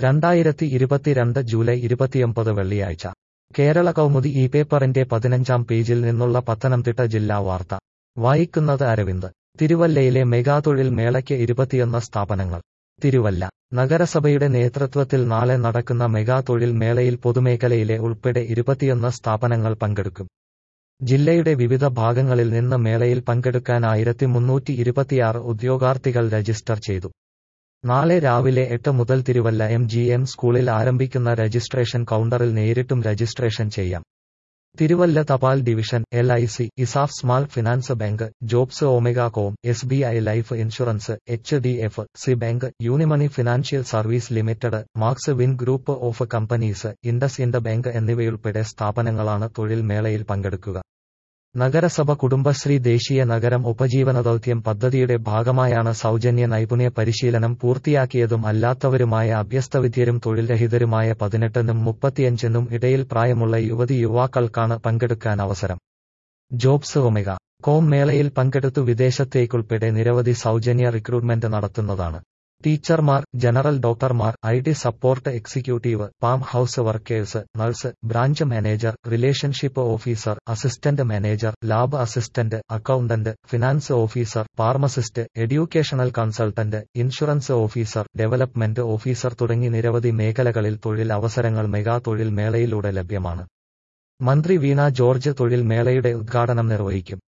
രണ്ടായിരത്തി ഇരുപത്തിരണ്ട് ജൂലൈ ഇരുപത്തിയൊമ്പത് വെള്ളിയാഴ്ച കേരള കൗമുദി ഈ പേപ്പറിന്റെ പതിനഞ്ചാം പേജിൽ നിന്നുള്ള പത്തനംതിട്ട ജില്ലാ വാർത്ത വായിക്കുന്നത് അരവിന്ദ് തിരുവല്ലയിലെ മെഗാതൊഴിൽ മേളയ്ക്ക് ഇരുപത്തിയൊന്ന് സ്ഥാപനങ്ങൾ തിരുവല്ല നഗരസഭയുടെ നേതൃത്വത്തിൽ നാളെ നടക്കുന്ന മെഗാ തൊഴിൽ മേളയിൽ പൊതുമേഖലയിലെ ഉൾപ്പെടെ ഇരുപത്തിയൊന്ന് സ്ഥാപനങ്ങൾ പങ്കെടുക്കും ജില്ലയുടെ വിവിധ ഭാഗങ്ങളിൽ നിന്ന് മേളയിൽ പങ്കെടുക്കാൻ ആയിരത്തി മുന്നൂറ്റി ഇരുപത്തിയാറ് ഉദ്യോഗാർത്ഥികൾ രജിസ്റ്റർ ചെയ്തു നാളെ രാവിലെ എട്ട് മുതൽ തിരുവല്ല എം ജി എം സ്കൂളിൽ ആരംഭിക്കുന്ന രജിസ്ട്രേഷൻ കൗണ്ടറിൽ നേരിട്ടും രജിസ്ട്രേഷൻ ചെയ്യാം തിരുവല്ല തപാൽ division L I C ESAF small finance bank jobs Omega com S B I life insurance H D F C bank Unimoni financial service limited Marks Win group of companies IndusInd bank എന്നിവയുൾപ്പെടെ സ്ഥാപനങ്ങളാണ് തൊഴിൽ മേളയിൽ പങ്കെടുക്കുക നഗരസഭ കുടുംബശ്രീ ദേശീയ നഗരം ഉപജീവന ദൗത്യം പദ്ധതിയുടെ ഭാഗമായാണ് സൗജന്യ നൈപുണ്യ പരിശീലനം പൂർത്തിയാക്കിയതും അല്ലാത്തവരുമായ അഭ്യസ്തവിദ്യരും തൊഴിൽരഹിതരുമായ പതിനെട്ടിനും മുപ്പത്തിയഞ്ചിനും ഇടയിൽ പ്രായമുള്ള യുവതി യുവാക്കൾക്കാണ് പങ്കെടുക്കാൻ അവസരം ജോബ്സ് ഒമേഗ കോം മേളയിൽ പങ്കെടുത്തു വിദേശത്തേക്കുൾപ്പെടെ നിരവധി സൗജന്യ റിക്രൂട്ട്മെന്റ് നടത്തുന്നതാണ് ടീച്ചർമാർ ജനറൽ ഡോക്ടർമാർ I T support executive palm house workers nurse branch manager relationship officer assistant manager lab assistant accountant finance officer pharmacist educational consultant insurance officer development officer തുടങ്ങി നിരവധി മേഖലകളിൽ തൊഴിൽ അവസരങ്ങൾ മെഗാ തൊഴിൽ മേളയിലൂടെ ലഭ്യമാണ് മന്ത്രി വീണ ജോർജ് തൊഴിൽ മേളയുടെ ഉദ്ഘാടനം നിർവഹിക്കും